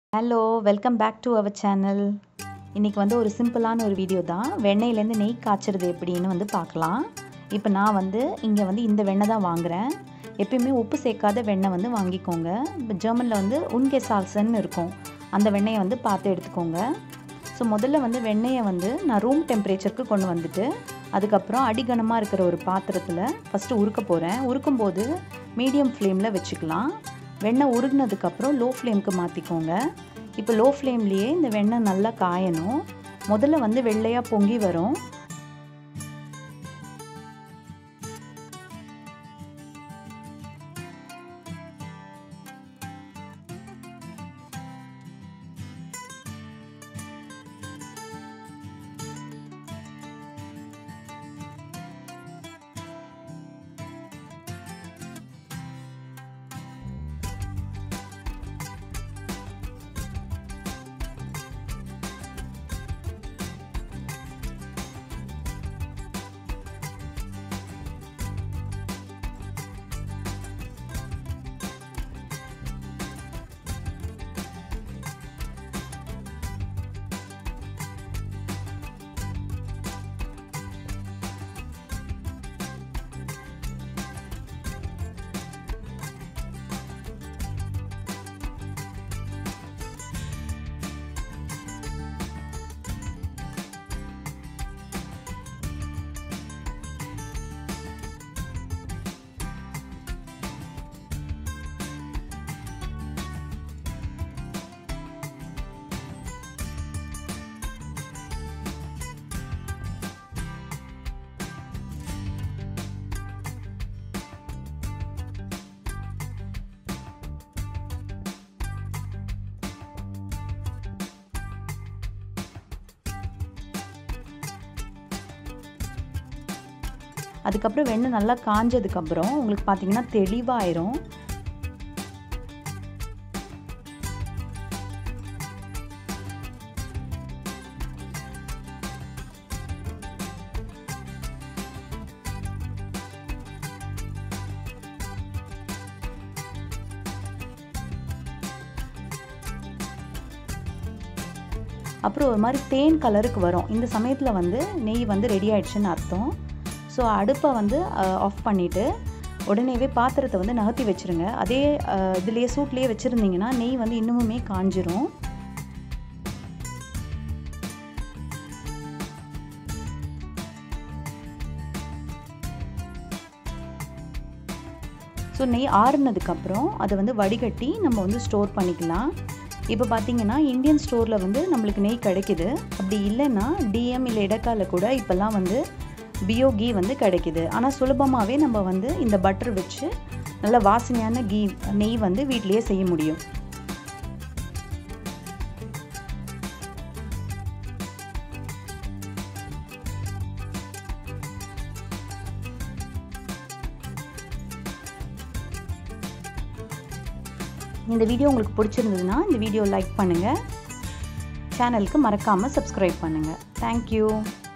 hello welcome back to our channel இன்றைக்கி வந்து ஒரு சிம்பிளான ஒரு வீடியோ தான் வெண்ணெயிலேருந்து நெய் காய்ச்சறது எப்படின்னு வந்து பார்க்கலாம் இப்போ நான் வந்து இங்கே வந்து இந்த வெண்ணெய் தான் வாங்குகிறேன் எப்பயுமே உப்பு சேர்க்காத வெண்ணெய் வந்து வாங்கிக்கோங்க இப்போ ஜெர்மனில் வந்து உன்கே சால்சன்னு இருக்கும் அந்த வெண்ணெயை வந்து பார்த்து எடுத்துக்கோங்க ஸோ முதல்ல வந்து வெண்ணெயை வந்து நான் ரூம் டெம்பரேச்சருக்கு கொண்டு வந்துட்டு அதுக்கப்புறம் அடிகனமாக இருக்கிற ஒரு பாத்திரத்தில் ஃபஸ்ட்டு உருக்க போகிறேன் உருக்கும்போது மீடியம் ஃப்ளேமில் வச்சுக்கலாம் வெண்ணெய் உருகினதுக்கப்புறம் லோ ஃப்ளேமுக்கு மாற்றிக்கோங்க இப்போ லோ ஃப்ளேம்லேயே இந்த வெண்ணெய் நல்லா காயணும் முதல்ல வந்து வெள்ளையாக பொங்கி வரும் அதுக்கப்புறம் வெண்ணெய் நல்லா காஞ்சதுக்கப்புறம் உங்களுக்கு பார்த்தீங்கன்னா தெளிவாயிரும் அப்புறம் ஒரு மாதிரி தேன் கலருக்கு வரும் இந்த சமயத்தில் வந்து நெய் வந்து ரெடி ஆயிடுச்சுன்னு அர்த்தம் ஸோ அடுப்பை வந்து ஆஃப் பண்ணிவிட்டு உடனேவே பாத்திரத்தை வந்து நகர்த்தி வச்சுருங்க அதே இதுலேயே சூட்லேயே வச்சுருந்தீங்கன்னா நெய் வந்து இன்னுமுமே காஞ்சிரும் ஸோ நெய் ஆறுனதுக்கப்புறம் அதை வந்து வடிகட்டி நம்ம வந்து ஸ்டோர் பண்ணிக்கலாம் இப்போ பார்த்தீங்கன்னா இந்தியன் ஸ்டோரில் வந்து நம்மளுக்கு நெய் கிடைக்குது அப்படி இல்லைன்னா டிஎம் இல்லை இடக்கால கூட இப்போல்லாம் வந்து பியோ கீ வந்து கிடைக்குது ஆனால் சுலபமாகவே நம்ம வந்து இந்த பட்டர் வச்சு நல்ல வாசனையான கீ நெய் வந்து வீட்லேயே செய்ய முடியும் இந்த வீடியோ உங்களுக்கு பிடிச்சிருந்ததுன்னா இந்த வீடியோ லைக் பண்ணுங்கள் சேனலுக்கு மறக்காமல் சப்ஸ்கிரைப் பண்ணுங்கள் தேங்க்யூ